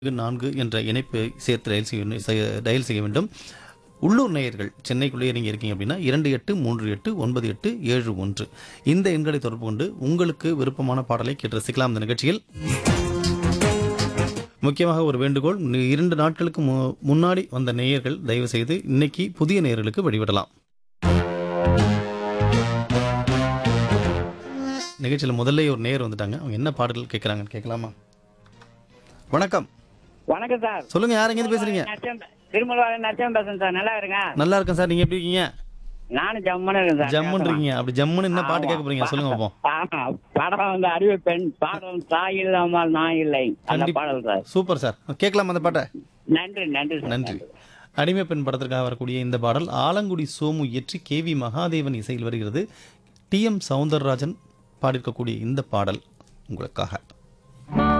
நான்கு என்ற இணைப்பை சேர்த்து டயல் செய்ய வேண்டும் செய்ய- டயல் செய்ய வேண்டும் உள்ளூர் நேயர்கள் சென்னைக்குள்ளேயே நீங்கள் இருக்கீங்க அப்படின்னா இரண்டு எட்டு மூன்று எட்டு ஒன்பது எட்டு ஏழு ஒன்று இந்த எண்களை தொடர்பு கொண்டு உங்களுக்கு விருப்பமான பாடலை கேட்டு ரசிக்கலாம் இந்த நிகழ்ச்சியில் முக்கியமாக ஒரு வேண்டுகோள் நி- இரண்டு நாட்களுக்கு மு- முன்னாடி வந்த நேயர்கள் தயவு செய்து இன்னைக்கு புதிய நேயர்களுக்கு வழிவிடலாம் நிகழ்ச்சியில் முதல்ல ஒரு நேயர் வந்துட்டாங்க அவங்க என்ன பாடல் கேட்குறாங்கன்னு கேட்கலாமா வணக்கம் வணக்கம் சார் சொல்லுங்க யார் எங்கேருந்து பேசுறீங்க நச்சம் திருமலவாக நச்சம் பேசுறேன் சார் நல்லா இருங்க நல்லா இருக்கேன் சார் நீங்க எப்படி இருக்கீங்க நானும் ஜம்முன்னு இருக்கேன் சார் ஜம்முன்னு இருக்கீங்க அப்படி ஜம்முன்னு என்ன பாட்டு கேட்க போறீங்க சொல்லுங்க பாப்போம் ஆமா படம் வந்து அறிவு பெண் பாடம் தாய் இல்லாமல் நான் இல்லை அந்த கண்டிப்பா. பாடல் சார் சூப்பர் சார் கேட்கலாம் அந்த பாட்டை நன்றி நன்றி சார் நன்றி அடிமை பெண் படத்திற்காக வரக்கூடிய இந்த பாடல் ஆலங்குடி சோமு இயற்றி கே வி மகாதேவன் இசையில் வருகிறது டி எம் சவுந்தரராஜன் பாடியிருக்கக்கூடிய இந்த பாடல் உங்களுக்காக